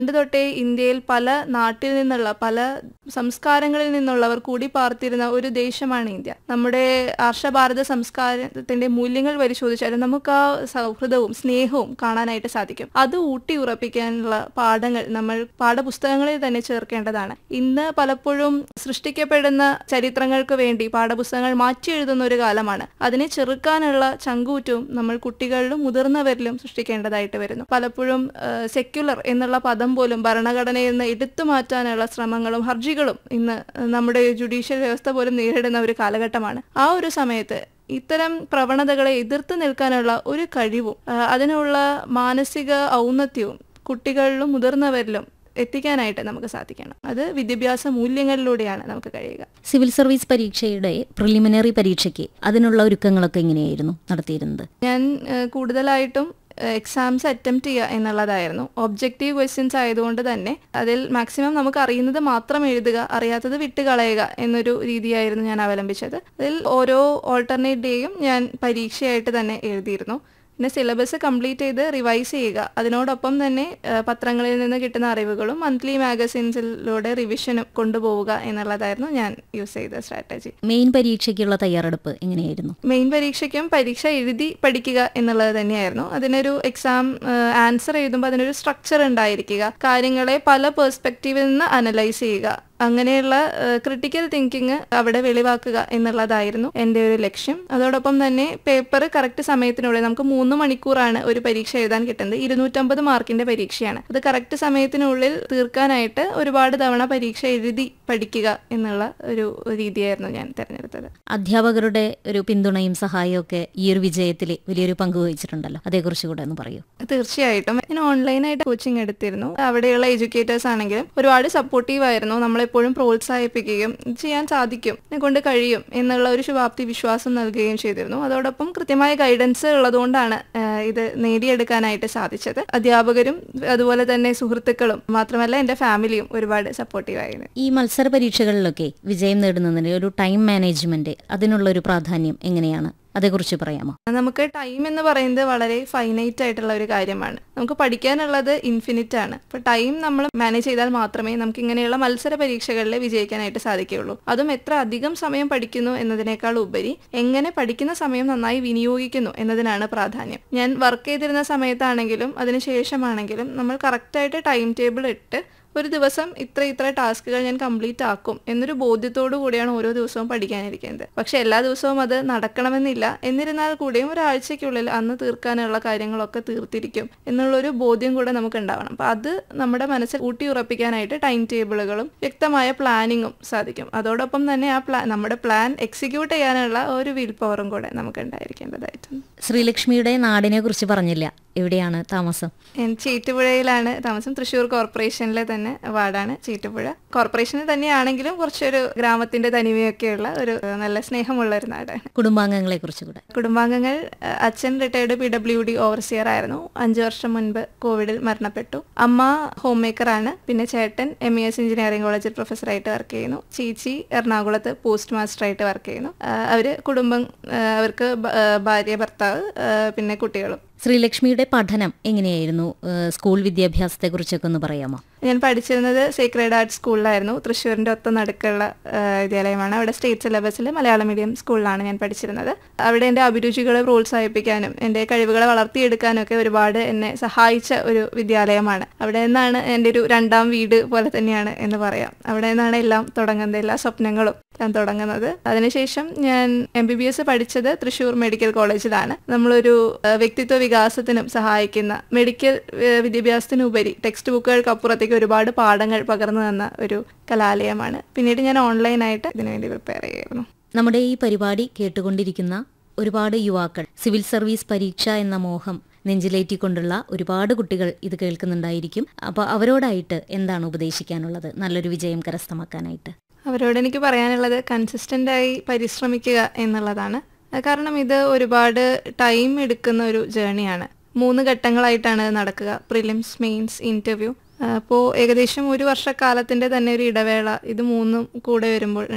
പണ്ട് തൊട്ടേ ഇന്ത്യയിൽ പല നാട്ടിൽ നിന്നുള്ള പല സംസ്കാരങ്ങളിൽ നിന്നുള്ളവർ കൂടി പാർത്തിരുന്ന ഒരു ദേശമാണ് ഇന്ത്യ നമ്മുടെ ആർഷഭാരത സംസ്കാരത്തിന്റെ മൂല്യങ്ങൾ പരിശോധിച്ചാൽ നമുക്ക് ആ സൗഹൃദവും സ്നേഹവും കാണാനായിട്ട് സാധിക്കും അത് ഊട്ടി ഉറപ്പിക്കാനുള്ള പാഠങ്ങൾ നമ്മൾ പാഠപുസ്തകങ്ങളിൽ തന്നെ ചേർക്കേണ്ടതാണ് ഇന്ന് പലപ്പോഴും സൃഷ്ടിക്കപ്പെടുന്ന ചരിത്രങ്ങൾക്ക് വേണ്ടി പാഠപുസ്തകങ്ങൾ മാറ്റി എഴുതുന്ന ഒരു കാലമാണ് അതിനെ ചെറുക്കാനുള്ള ചങ്കൂറ്റവും നമ്മൾ കുട്ടികളിലും മുതിർന്നവരിലും സൃഷ്ടിക്കേണ്ടതായിട്ട് വരുന്നു പലപ്പോഴും സെക്യുലർ എന്നുള്ള പദം പോലും ഭരണഘടനയിൽ നിന്ന് എടുത്തു മാറ്റാനുള്ള ശ്രമങ്ങളും ഹർജികളും ഇന്ന് നമ്മുടെ ജുഡീഷ്യൽ വ്യവസ്ഥ പോലും നേരിടുന്ന ഒരു കാലഘട്ടമാണ് ആ ഒരു സമയത്ത് ഇത്തരം പ്രവണതകളെ എതിർത്ത് നിൽക്കാനുള്ള ഒരു കഴിവും ആ, അതിനുള്ള മാനസിക ഔന്നത്യവും കുട്ടികളിലും മുതിർന്നവരിലും എത്തിക്കാനായിട്ട് നമുക്ക് സാധിക്കണം അത് വിദ്യാഭ്യാസ മൂല്യങ്ങളിലൂടെയാണ് നമുക്ക് കഴിയുക സിവിൽ സർവീസ് പരീക്ഷയുടെ പ്രിലിമിനറി പരീക്ഷയ്ക്ക് അതിനുള്ള ഒരുക്കങ്ങളൊക്കെ എങ്ങനെയായിരുന്നു നടത്തിയിരുന്നത് ഞാൻ ഏഹ്, കൂടുതലായിട്ടും എക്സാംസ് അറ്റംപ്റ്റ് ചെയ്യുക എന്നുള്ളതായിരുന്നു ഒബ്ജക്റ്റീവ് ക്വസ്റ്റ്യൻസ് ആയതുകൊണ്ട് തന്നെ അതിൽ മാക്സിമം നമുക്ക് അറിയുന്നത് മാത്രം എഴുതുക അറിയാത്തത് വിട്ട് കളയുക എന്നൊരു രീതിയായിരുന്നു ഞാൻ അവലംബിച്ചത് അതിൽ ഓരോ ഓൾട്ടർനേറ്റ് ഡേയും ഞാൻ പരീക്ഷയായിട്ട് തന്നെ എഴുതിയിരുന്നു പിന്നെ സിലബസ് കംപ്ലീറ്റ് ചെയ്ത് റിവൈസ് ചെയ്യുക അതിനോടൊപ്പം തന്നെ ഏഹ്, പത്രങ്ങളിൽ നിന്ന് കിട്ടുന്ന അറിവുകളും മന്ത്ലി മാഗസിൻസിലൂടെ റിവിഷനും കൊണ്ടുപോവുക എന്നുള്ളതായിരുന്നു ഞാൻ യൂസ് ചെയ്ത സ്ട്രാറ്റജി മെയിൻ പരീക്ഷയ്ക്കുള്ള തയ്യാറെടുപ്പ് എങ്ങനെയായിരുന്നു മെയിൻ പരീക്ഷയ്ക്കും പരീക്ഷ എഴുതി പഠിക്കുക എന്നുള്ളത് തന്നെയായിരുന്നു അതിനൊരു എക്സാം ആൻസർ എഴുതുമ്പോൾ അതിനൊരു സ്ട്രക്ചർ ഉണ്ടായിരിക്കുക കാര്യങ്ങളെ പല പേഴ്സ്പെക്റ്റീവിൽ നിന്ന് അനലൈസ് ചെയ്യുക അങ്ങനെയുള്ള ക്രിട്ടിക്കൽ തിങ്കിങ് അവിടെ വെളിവാക്കുക എന്നുള്ളതായിരുന്നു എൻ്റെ ഒരു ലക്ഷ്യം അതോടൊപ്പം തന്നെ പേപ്പർ കറക്റ്റ് സമയത്തിനുള്ളിൽ നമുക്ക് മൂന്ന് മണിക്കൂറാണ് ഒരു പരീക്ഷ എഴുതാൻ കിട്ടുന്നത് ഇരുന്നൂറ്റമ്പത് മാർക്കിന്റെ പരീക്ഷയാണ് അത് കറക്റ്റ് സമയത്തിനുള്ളിൽ തീർക്കാനായിട്ട് ഒരുപാട് തവണ പരീക്ഷ എഴുതി പഠിക്കുക എന്നുള്ള ഒരു രീതിയായിരുന്നു ഞാൻ തിരഞ്ഞെടുത്തത് അധ്യാപകരുടെ ഒരു പിന്തുണയും സഹായവും ഒക്കെ ഈ ഒരു വിജയത്തിൽ വലിയൊരു പങ്ക് വഹിച്ചിട്ടുണ്ടല്ലോ അതേക്കുറിച്ച് കൂടെ ഒന്ന് പറയൂ തീർച്ചയായിട്ടും ഞാൻ ഓൺലൈനായിട്ട് കോച്ചിങ് എടുത്തിരുന്നു അവിടെയുള്ള എഡ്യൂക്കേറ്റേഴ്സ് ആണെങ്കിലും ഒരുപാട് സപ്പോർട്ടീവ് ആയിരുന്നു നമ്മളെപ്പോഴും പ്രോത്സാഹിപ്പിക്കുകയും ഇത് ചെയ്യാൻ സാധിക്കും എന്നെ കൊണ്ട് കഴിയും എന്നുള്ള ഒരു ശുഭാപ്തി വിശ്വാസം നൽകുകയും ചെയ്തിരുന്നു അതോടൊപ്പം കൃത്യമായ ഗൈഡൻസ് ഉള്ളതുകൊണ്ടാണ് ആഹ്, ഇത് നേടിയെടുക്കാനായിട്ട് സാധിച്ചത് അധ്യാപകരും അതുപോലെ തന്നെ സുഹൃത്തുക്കളും മാത്രമല്ല എൻ്റെ ഫാമിലിയും ഒരുപാട് സപ്പോർട്ടീവ് ആയിരുന്നു ഈ മത്സര പരീക്ഷകളിലൊക്കെ വിജയം നേടുന്നതിന് ഒരു ടൈം മാനേജ്മെന്റ് അതിനുള്ള ഒരു പ്രാധാന്യം എങ്ങനെയാണ് അതേക്കുറിച്ച് പറയാമോ നമുക്ക് ടൈം എന്ന് പറയുന്നത് വളരെ ഫൈനൈറ്റ് ആയിട്ടുള്ള ഒരു കാര്യമാണ് നമുക്ക് പഠിക്കാനുള്ളത് ഇൻഫിനിറ്റ് ആണ് അപ്പൊ ടൈം നമ്മൾ മാനേജ് ചെയ്താൽ മാത്രമേ നമുക്ക് ഇങ്ങനെയുള്ള മത്സര പരീക്ഷകളിൽ വിജയിക്കാനായിട്ട് സാധിക്കുകയുള്ളൂ അതും എത്ര അധികം സമയം പഠിക്കുന്നു എന്നതിനേക്കാൾ ഉപരി എങ്ങനെ പഠിക്കുന്ന സമയം നന്നായി വിനിയോഗിക്കുന്നു എന്നതിനാണ് പ്രാധാന്യം ഞാൻ വർക്ക് ചെയ്തിരുന്ന സമയത്താണെങ്കിലും അതിനുശേഷമാണെങ്കിലും നമ്മൾ കറക്റ്റായിട്ട് ടൈം ടേബിൾ ഇട്ട് ഒരു ദിവസം ഇത്ര ഇത്ര ടാസ്കുകൾ ഞാൻ കംപ്ലീറ്റ് ആക്കും എന്നൊരു ബോധ്യത്തോടു കൂടിയാണ് ഓരോ ദിവസവും പഠിക്കാനിരിക്കുന്നത് പക്ഷെ എല്ലാ ദിവസവും അത് നടക്കണമെന്നില്ല എന്നിരുന്നാൽ കൂടിയും ഒരാഴ്ചയ്ക്കുള്ളിൽ അന്ന് തീർക്കാനുള്ള കാര്യങ്ങളൊക്കെ തീർത്തിരിക്കും എന്നുള്ളൊരു ബോധ്യം കൂടെ നമുക്ക് ഉണ്ടാവണം അപ്പൊ അത് നമ്മുടെ മനസ്സിൽ ഊട്ടി ഉറപ്പിക്കാനായിട്ട് ടൈം ടേബിളുകളും വ്യക്തമായ പ്ലാനിങ്ങും സാധിക്കും അതോടൊപ്പം തന്നെ ആ പ്ലാൻ നമ്മുടെ പ്ലാൻ എക്സിക്യൂട്ട് ചെയ്യാനുള്ള ഒരു വിൽ പവറും കൂടെ നമുക്ക് ഉണ്ടായിരിക്കേണ്ടതായിട്ടുണ്ട് ശ്രീലക്ഷ്മിയുടെ നാടിനെ കുറിച്ച് പറഞ്ഞില്ല എവിടെയാണ് താമസം ഞാൻ ചീറ്റുപുഴയിലാണ് താമസം തൃശ്ശൂർ കോർപ്പറേഷനിലെ തന്നെ വാർഡാണ് ചീറ്റുപുഴ കോർപ്പറേഷനിൽ തന്നെയാണെങ്കിലും കുറച്ചൊരു ഗ്രാമത്തിന്റെ തനിമയൊക്കെയുള്ള ഒരു ഏഹ്, നല്ല സ്നേഹമുള്ള ഒരു നാടാണ് കുടുംബാംഗങ്ങളെ കുറിച്ച് കൂടെ കുടുംബാംഗങ്ങൾ ഏഹ്, അച്ഛൻ retired P W D overseer ആയിരുന്നു അഞ്ചു വർഷം മുൻപ് കോവിഡിൽ മരണപ്പെട്ടു അമ്മ ഹോം മേക്കറാണ് പിന്നെ ചേട്ടൻ എം ഇ എസ് എഞ്ചിനീയറിംഗ് കോളേജിൽ പ്രൊഫസറായിട്ട് വർക്ക് ചെയ്യുന്നു ചേച്ചി എറണാകുളത്ത് പോസ്റ്റ് മാസ്റ്ററായിട്ട് വർക്ക് ചെയ്യുന്നു ഏഹ്, അവര് കുടുംബം ഏഹ്, അവർക്ക് ഭ- ഏഹ്, ഭാര്യ ഭർത്താവ് ഏഹ്, പിന്നെ കുട്ടികളും ശ്രീലക്ഷ്മിയുടെ പഠനം എങ്ങനെയായിരുന്നു ഏഹ് സ്കൂൾ വിദ്യാഭ്യാസത്തെ കുറിച്ചൊക്കെ ഒന്ന് പറയാമോ ഞാൻ പഠിച്ചിരുന്നത് സീക്രഡ് ആർട്സ് സ്കൂളിലായിരുന്നു തൃശ്ശൂരിന്റെ ഒത്ത നടുക്കുള്ള ആ, വിദ്യാലയമാണ് അവിടെ സ്റ്റേറ്റ് സിലബസിൽ മലയാളം മീഡിയം സ്കൂളിലാണ് ഞാൻ പഠിച്ചിരുന്നത് അവിടെ എൻ്റെ അഭിരുചികളെ പ്രോത്സാഹിപ്പിക്കാനും എൻ്റെ കഴിവുകളെ വളർത്തിയെടുക്കാനും ഒക്കെ ഒരുപാട് എന്നെ സഹായിച്ച ഒരു വിദ്യാലയമാണ് അവിടെ നിന്നാണ് എൻ്റെ ഒരു രണ്ടാം വീട് പോലെ തന്നെയാണ് എന്ന് പറയാം അവിടെ നിന്നാണ് എല്ലാം തുടങ്ങുന്നത് എല്ലാ സ്വപ്നങ്ങളും ഞാൻ തുടങ്ങുന്നത് അതിനുശേഷം ഞാൻ എം ബി ബി എസ് പഠിച്ചത് തൃശ്ശൂർ മെഡിക്കൽ കോളേജിലാണ് നമ്മളൊരു ആ, വ്യക്തിത്വ വികാസത്തിനും സഹായിക്കുന്ന മെഡിക്കൽ ആ, വിദ്യാഭ്യാസത്തിനുപരി ടെക്സ്റ്റ് ബുക്കുകൾക്കപ്പുറത്തേക്ക് ഒരുപാട് പാഠങ്ങൾ പകർന്നു തന്ന ഒരു കലാലയമാണ് പിന്നീട് ഞാൻ ഓൺലൈനായിട്ട് ഇതിനുവേണ്ടി പ്രിപ്പയർ ചെയ്യായിരുന്നു നമ്മുടെ ഈ പരിപാടി കേട്ടുകൊണ്ടിരിക്കുന്ന ഒരുപാട് യുവാക്കൾ സിവിൽ സർവീസ് പരീക്ഷ എന്ന മോഹം നെഞ്ചിലേറ്റിക്കൊണ്ടുള്ള ഒരുപാട് കുട്ടികൾ ഇത് കേൾക്കുന്നുണ്ടായിരിക്കും അപ്പോൾ അവരോടായിട്ട് എന്താണ് ഉപദേശിക്കാനുള്ളത് നല്ലൊരു വിജയം കരസ്ഥമാക്കാനായിട്ട് അവരോട് എനിക്ക് പറയാനുള്ളത് കൺസിസ്റ്റൻ്റ് ആയി പരിശ്രമിക്കുക എന്നുള്ളതാണ് അത് കാരണം ഇത് ഒരുപാട് ടൈം എടുക്കുന്ന ഒരു ജേണിയാണ് മൂന്ന് ഘട്ടങ്ങളായിട്ടാണ് ഇത് നടക്കുക പ്രിലിംസ് മെയിൻസ് ഇൻ്റർവ്യൂ അപ്പോൾ ഏകദേശം ഒരു വർഷക്കാലത്തിൻ്റെ തന്നെ ഒരു ഇടവേള ഇത് മൂന്നും കൂടെ വരുമ്പോൾ ഉണ്ട്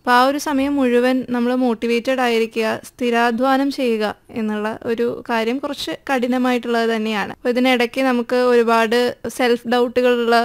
അപ്പോൾ ആ ഒരു സമയം മുഴുവൻ നമ്മൾ മോട്ടിവേറ്റഡ് ആയിരിക്കുക സ്ഥിരാധ്വാനം ചെയ്യുക എന്നുള്ള ഒരു കാര്യം കുറച്ച് കഠിനമായിട്ടുള്ളത് തന്നെയാണ് അപ്പോൾ ഇതിനിടയ്ക്ക് നമുക്ക് ഒരുപാട് സെൽഫ് ഡൗട്ടുകളുള്ള